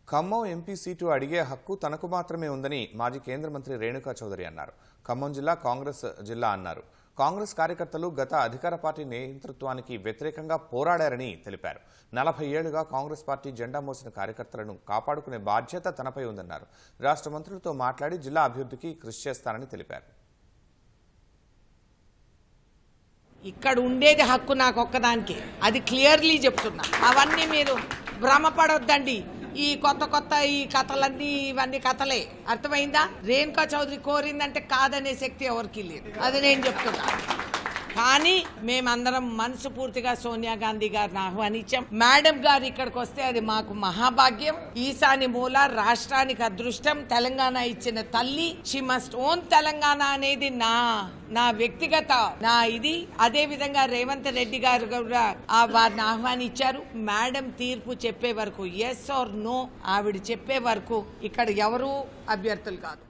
Khammam MP seat అడిగే హక్కు తనకు మాత్రమే ఉందని మాజీ కేంద్ర మంత్రి రేణుకా చౌదరి అన్నారు ఖమ్మం జిల్లా కాంగ్రెస్ జిల్లా అన్నారు కాంగ్రెస్ కార్యకర్తలు గత అధికార పార్టీ నేతృత్వానికి వ్యతిరేకంగా పోరాడారని తెలిపారు నలభై ఏళ్లుగా కాంగ్రెస్ పార్టీ జెండా మోసిన కార్యకర్తలను కాపాడుకునే బాధ్యత తనపై ఉందన్నారు రాష్ట్ర మంత్రులతో మాట్లాడి జిల్లా అభివృద్ధికి కృషి చేస్తానని తెలిపారు ఇక్కడ ఉండేది హక్కు నాకు ఒక్కదానికి అది క్లియర్లీ చెప్తున్నా అవన్నీ మీరు భ్రమపడొద్దండి ఈ కొత్త కొత్త ఈ కథలన్నీ ఇవన్నీ కథలే అర్థమైందా రేణుకా చౌదరి కోరిందంటే కాదనే శక్తి ఎవరికి లేదు అది నేను చెప్తున్నా కానీ మేమందరం మనసు పూర్తిగా సోనియా గాంధీ గారిని ఆహ్వానించాం మేడం గారు ఇక్కడికి వస్తే అది మాకు మహాభాగ్యం ఈశాని మూల రాష్ట్రానికి అదృష్టం తెలంగాణ ఇచ్చిన తల్లి షీ మస్ట్ ఓన్ తెలంగాణ అనేది నా నా వ్యక్తిగత నా ఇది అదే విధంగా రేవంత్ రెడ్డి గారు కూడా ఆ వారిని ఆహ్వానించారు మేడం తీర్పు చెప్పే వరకు ఎస్ ఆర్ నో ఆవిడ చెప్పే వరకు ఇక్కడ ఎవరు అభ్యర్థులు కాదు